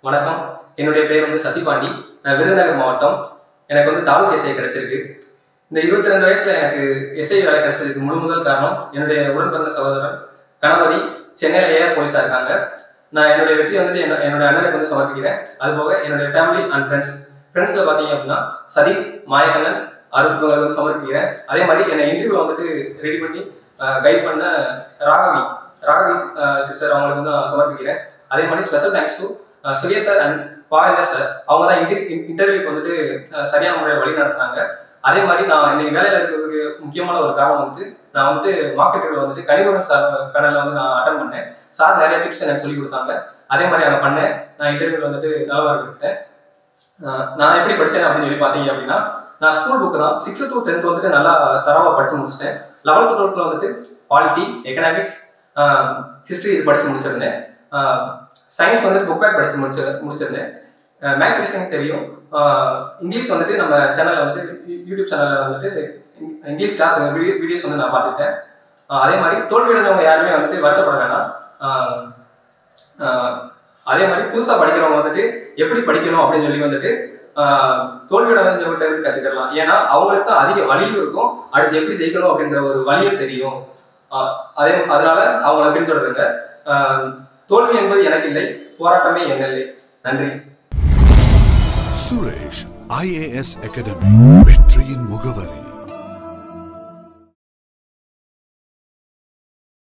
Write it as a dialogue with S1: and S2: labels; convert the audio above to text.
S1: வணக்கம் என்னுடைய பேர் வந்து சசிபாண்டி நான் விருதுநகர் மாவட்டம் எனக்கு வந்து தாலுக் எஸ்ஐ கிடைச்சிருக்கு இந்த இருபத்தி ரெண்டு வயசுல எனக்கு எஸ்ஐ வேலை கிடைச்சதுக்கு முழு முதல் காரணம் என்னுடைய உடன் பிறந்த சகோதரர் கணபதி சென்னையில் ஏஆர் போலீஸாக இருக்காங்க நான் என்னுடைய வெற்றி வந்துட்டு என்ன என்னுடைய அண்ணனுக்கு வந்து சமர்ப்பிக்கிறேன் அதுபோக என்னுடைய ஃபேமிலி அண்ட் ஃப்ரெண்ட்ஸ் ஃப்ரெண்ட்ஸில் பார்த்தீங்க அப்படின்னா சதீஷ் மாயக்கண்ணன் அருள் இவங்களுக்கு வந்து சமர்ப்பிக்கிறேன் அதே மாதிரி என்னை இன்டர்வியூ வந்துட்டு ரெடி பண்ணி கைட் பண்ண ராகவி ராகவி சிஸ்டர் அவங்களுக்கு வந்து நான் சமர்ப்பிக்கிறேன் அதே மாதிரி special thanks to Surya sir and Pavendhar sir அவங்க தான் இன்டர் இன்டர்வியூக்கு வந்துட்டு அஹ், சரியான முறையில் வழி நடத்துனாங்க அதே மாதிரி நான் இன்னைக்கு வேலையில் இருக்கிறதுக்கு முக்கியமான ஒரு காரணம் வந்து நான் வந்துட்டு மார்க்கெட்டில் வந்துட்டு கனிமகன் சார் பேனலில் வந்து நான் அட்டன் பண்ணேன் சார் நிறைய டிப்ஸ் எனக்கு சொல்லி கொடுத்தாங்க அதே மாதிரி அதை பண்ணேன் நான் இன்டர்வியூவில் வந்துட்டு நல்ல மார்க் எடுத்தேன் அஹ், நான் எப்படி படித்தேன் அப்படின்னு சொல்லி பார்த்தீங்க அப்படின்னா நான் ஸ்கூல் புக்கு தான் சிக்ஸ்த் டு டென்த் வந்துட்டு நல்லா தரவாக படித்து முடிச்சிட்டேன் லெவல்த்து டுவெல்த்தில் வந்துட்டு பாலிட்டி எக்கனாமிக்ஸ் ஹிஸ்ட்ரி இது படித்து முடிச்சிருந்தேன் சயின்ஸ் வந்துட்டு புக் பேக் படித்து முடிச்சு முடிச்சிருந்தேன் மேக்ஸ் ரீசனிங் தெரியும் ஆஹ் இங்கிலீஷ் வந்துட்டு நம்ம சேனலில் வந்துட்டு யூ- யூடியூப் சேனலில் வந்துட்டு இங்- இங்கிலீஷ் கிளாஸ் வீடியோ வீடியோஸ் வந்து நான் பார்த்துட்டேன் ஆஹ் அதே மாதிரி தோல்வியடைந்தவங்க யாருமே வந்துட்டு வருத்தப்பட வேணாம் ஆஹ் ஆஹ் அதே மாதிரி புதுசாக படிக்கிறவங்க வந்துட்டு எப்படி படிக்கணும் அப்படின்னு சொல்லி வந்துட்டு ஆஹ் தோல்வியடைஞ்சவங்கள்ட்ட இருந்து கற்றுக்கலாம் ஏன்னா அவங்களுக்கு தான் அதிக வலியும் இருக்கும் அடுத்து எப்படி ஜெயிக்கணும் அப்படின்ற ஒரு வழியும் தெரியும் ஆஹ் அதே அதனால அவங்கள பின்தொடருங்க ஆஹ் தோல்வி என்பது எனக்கு இல்லை போராட்டமே என்னில்லை நன்றி
S2: சுரேஷ் ஐஏஎஸ் அகாடமி வெற்றியின் முகவரி